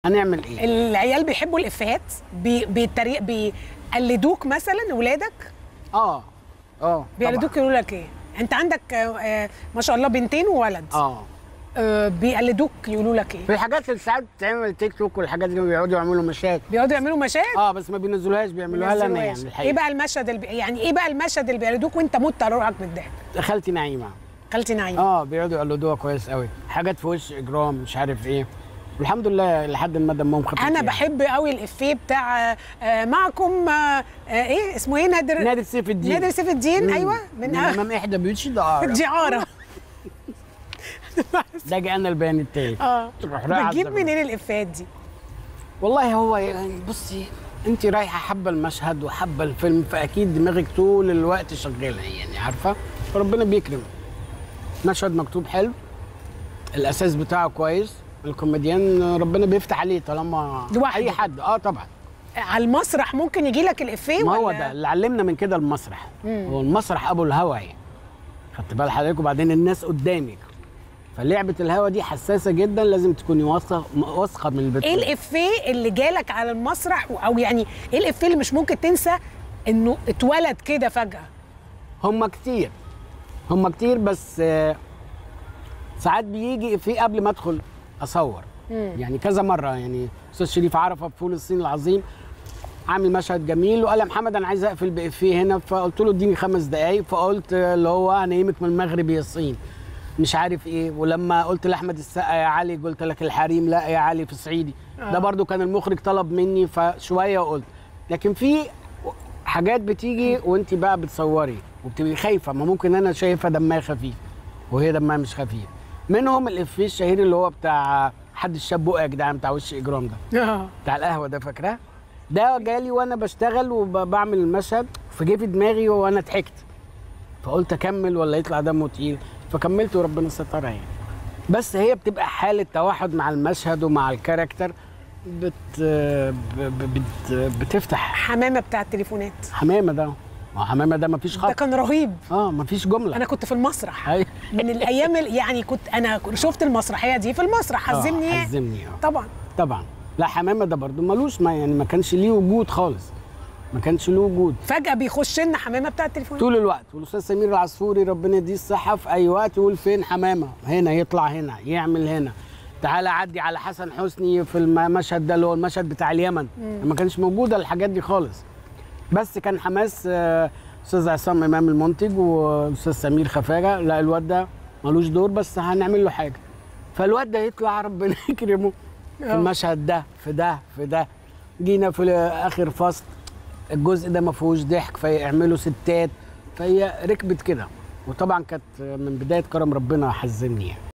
هنعمل ايه العيال بيحبوا الافيهات بي بيتريق بيقلدوك مثلا ولادك اه اه بيقلدوك يقولوا لك ايه انت عندك آه، آه، ما شاء الله بنتين وولد طبعاً. اه آه، بيقلدوك يقولوا لك ايه في الحاجات اللي ساعات بتتعمل تيك توك والحاجات دي بيقعدوا يعملوا مشاهد بيقعدوا يعملوا مشاهد اه بس ما بينزلوهاش بيعملوها لنا بينزلوهاش. يعني ايه الحقيقه بقى المشهد اللي بي... يعني ايه بقى المشهد اللي بيقلدوك وانت مت على روحك بالضحك خالتي نعيمه خالتي نعيمه اه بيقعدوا يقلدوها كويس قوي حاجات في وش اجرام مش عارف ايه والحمد لله لحد ما دمهم خفيف انا يعني. بحب قوي الافيه بتاع آه، معكم آه، آه، ايه اسمه ايه نادر نادر سيف الدين نادر سيف الدين مم. ايوه من من آه، امام احدى بيوت دعاره دعاره ده جاءنا البيان التالي اه تروح رايحة بتجيب الزمن. منين الافيهات دي والله هو يعني بصي انت رايحه حابه المشهد وحابه الفيلم فاكيد دماغك طول الوقت شغاله يعني عارفه فربنا بيكرم مشهد مكتوب حلو الاساس بتاعه كويس الكوميديان ربنا بيفتح عليه طالما لوحده. اي حد اه طبعا على المسرح ممكن يجي لك الافيه ما هو ولا ده اللي علمنا من كده المسرح مم. هو المسرح ابو الهوى يعني خدت بال حضرتك وبعدين الناس قدامك فلعبه الهوا دي حساسه جدا لازم تكوني واثقه واثقه من البتاع ايه الافيه اللي جالك على المسرح او يعني ايه الافيه اللي مش ممكن تنسى انه اتولد كده فجاه هم كتير هم كتير بس آه، ساعات بيجي في قبل ما ادخل اصور يعني كذا مره يعني استاذ شريف عرفه في فول الصين العظيم عامل مشهد جميل وقال يا محمد انا عايز اقفل بافيه هنا فقلت له اديني خمس دقائق فقلت آه، اللي هو هنيمك من المغرب يا الصين مش عارف ايه ولما قلت لاحمد السقا يا علي قلت لك الحريم لا يا علي في صعيدي ده برضو كان المخرج طلب مني فشويه وقلت لكن في حاجات بتيجي وانت بقى بتصوري وبتبقي خايفه ما ممكن انا شايفه دمها خفيف وهي دمها مش خفيف منهم الافيه الشهير اللي هو بتاع حد الشاب بقى يا جدعان بتاع وش اجرام ده اه بتاع القهوه ده فاكراه ده جالي وانا بشتغل وبعمل المشهد فجه في دماغي وانا ضحكت فقلت اكمل ولا يطلع دمه تقيل فكملت وربنا سترها يعني بس هي بتبقى حاله توحد مع المشهد ومع الكاركتر بت ب- بت بتفتح حمامه بتاع التليفونات حمامه ده ما هو حمامه ده مفيش ده خط كان رهيب اه مفيش جمله انا كنت في المسرح أيوة. من الايام ال- يعني كنت انا شفت المسرحيه دي في المسرح آه، حزمني حزمني اه طبعا طبعا لا حمامه ده برضو ملوش ما يعني ما كانش ليه وجود خالص ما كانش له وجود فجاه بيخش لنا حمامه بتاع التليفونات طول الوقت والاستاذ سمير العصفوري ربنا يديه الصحه في اي وقت يقول فين حمامه هنا يطلع هنا يعمل هنا تعالى عدي على حسن حسني في المشهد ده اللي هو المشهد بتاع اليمن ما كانش موجوده الحاجات دي خالص بس كان حماس آه، استاذ عصام امام المنتج واستاذ سمير خفاجه لا الواد ده ملوش دور بس هنعمل له حاجه فالواد ده يطلع ربنا يكرمه في آه. المشهد ده في ده في ده جينا في اخر فصل الجزء ده ما فيهوش ضحك فيعملوا ستات فهي ركبت كده وطبعا كانت من بدايه كرم ربنا حزمني يعني